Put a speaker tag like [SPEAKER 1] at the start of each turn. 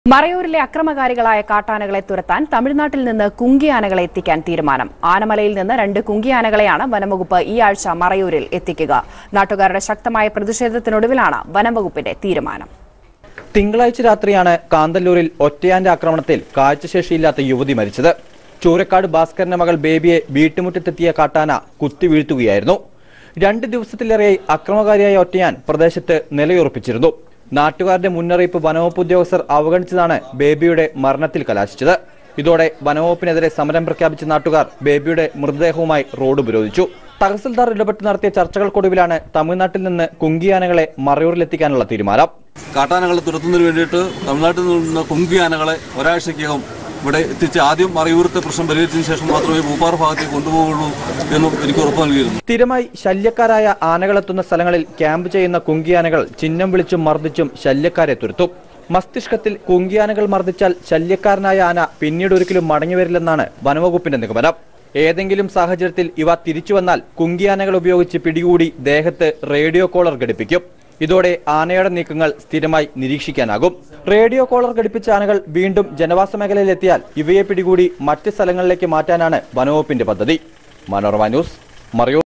[SPEAKER 1] മറയൂരിലെ അക്രമകാരികളായ കാട്ടാനകളെ തുരത്താൻ തമിഴ്നാട്ടിൽ നിന്ന് കുങ്കിയാനകളെ എത്തിക്കാൻ തീരുമാനം ആനമലയിൽ നിന്ന് രണ്ട് കുങ്കിയാനകളെയാണ് വനംവകുപ്പ് ഈ ആഴ്ച മറയൂരിൽ എത്തിക്കുക നാട്ടുകാരുടെ ശക്തമായ പ്രതിഷേധത്തിനൊടുവിലാണ് വനംവകുപ്പിന്റെ തീരുമാനം
[SPEAKER 2] തിങ്കളാഴ്ച രാത്രിയാണ് കാന്തല്ലൂരിൽ ഒറ്റയാന്റെ ആക്രമണത്തിൽ കാഴ്ചശേഷിയില്ലാത്ത യുവതി മരിച്ചത് ചൂരക്കാട് ഭാസ്കരന്റെ മകൾ ബേബിയെ വീട്ടുമുറ്റത്തെത്തിയ കാട്ടാന കുത്തി വീഴ്ത്തുകയായിരുന്നു രണ്ട് ദിവസത്തിലേറെയായി അക്രമകാരിയായ ഒറ്റയാൻ പ്രദേശത്ത് നിലയുറപ്പിച്ചിരുന്നു നാട്ടുകാരുടെ മുന്നറിയിപ്പ് വനവകുപ്പ് ഉദ്യോഗസ്ഥർ അവഗണിച്ചതാണ് ബേബിയുടെ മരണത്തിൽ കലാശിച്ചത് ഇതോടെ വനവകുപ്പിനെതിരെ സമരം പ്രഖ്യാപിച്ച നാട്ടുകാർ ബേബിയുടെ മൃതദേഹവുമായി റോഡ് ഉപരോധിച്ചു തഹസിൽദാർ ഇടപെട്ട് നടത്തിയ ചർച്ചകൾക്കൊടുവിലാണ് തമിഴ്നാട്ടിൽ നിന്ന് കുങ്കിയാനകളെ മറയൂരിലെത്തിക്കാനുള്ള തീരുമാനം
[SPEAKER 3] കാട്ടാനകളെ തുരത്തുന്നതിന് വേണ്ടിയിട്ട് തമിഴ്നാട്ടിൽ നിന്ന് കുങ്കി ആനകളെ ഒരാഴ്ചയ്ക്കകം ഇവിടെ എത്തിച്ച് ആദ്യം മറയൂരത്തെ പ്രശ്നം പരിഹരിച്ചതിന് ശേഷം മാത്രമേ പൂപ്പാറ ഭാഗത്തേക്ക് കൊണ്ടുപോകുള്ളൂ എന്നും എനിക്ക് ഉറപ്പ് നൽകിയിരുന്നു
[SPEAKER 2] സ്ഥിരമായി ശല്യക്കാരായ ആനകളെത്തുന്ന സ്ഥലങ്ങളിൽ ക്യാമ്പ് ചെയ്യുന്ന കുങ്കിയാനകൾ ചിഹ്നം വിളിച്ചും മർദ്ദിച്ചും ശല്യക്കാരെ തുരത്തും മസ്തിഷ്കത്തിൽ കുങ്കിയാനകൾ മർദ്ദിച്ചാൽ ശല്യക്കാരനായ ആന പിന്നീട് ഒരിക്കലും മടങ്ങിവരില്ലെന്നാണ് വനവകുപ്പിന്റെ നിഗമനം ഏതെങ്കിലും സാഹചര്യത്തിൽ ഇവ തിരിച്ചു വന്നാൽ കുങ്കിയാനകൾ ഉപയോഗിച്ച് പിടികൂടി ദേഹത്ത് റേഡിയോ കോളർ ഘടിപ്പിക്കും ഇതോടെ ആനയുടെ നീക്കങ്ങൾ സ്ഥിരമായി നിരീക്ഷിക്കാനാകും റേഡിയോ കോളർ ഘടിപ്പിച്ച ആനകൾ വീണ്ടും ജനവാസ മേഖലയിലെത്തിയാൽ ഇവയെ പിടികൂടി മറ്റ് സ്ഥലങ്ങളിലേക്ക് മാറ്റാനാണ് വനവകുപ്പിന്റെ പദ്ധതി മനോരമ ന്യൂസ് മറയൂർ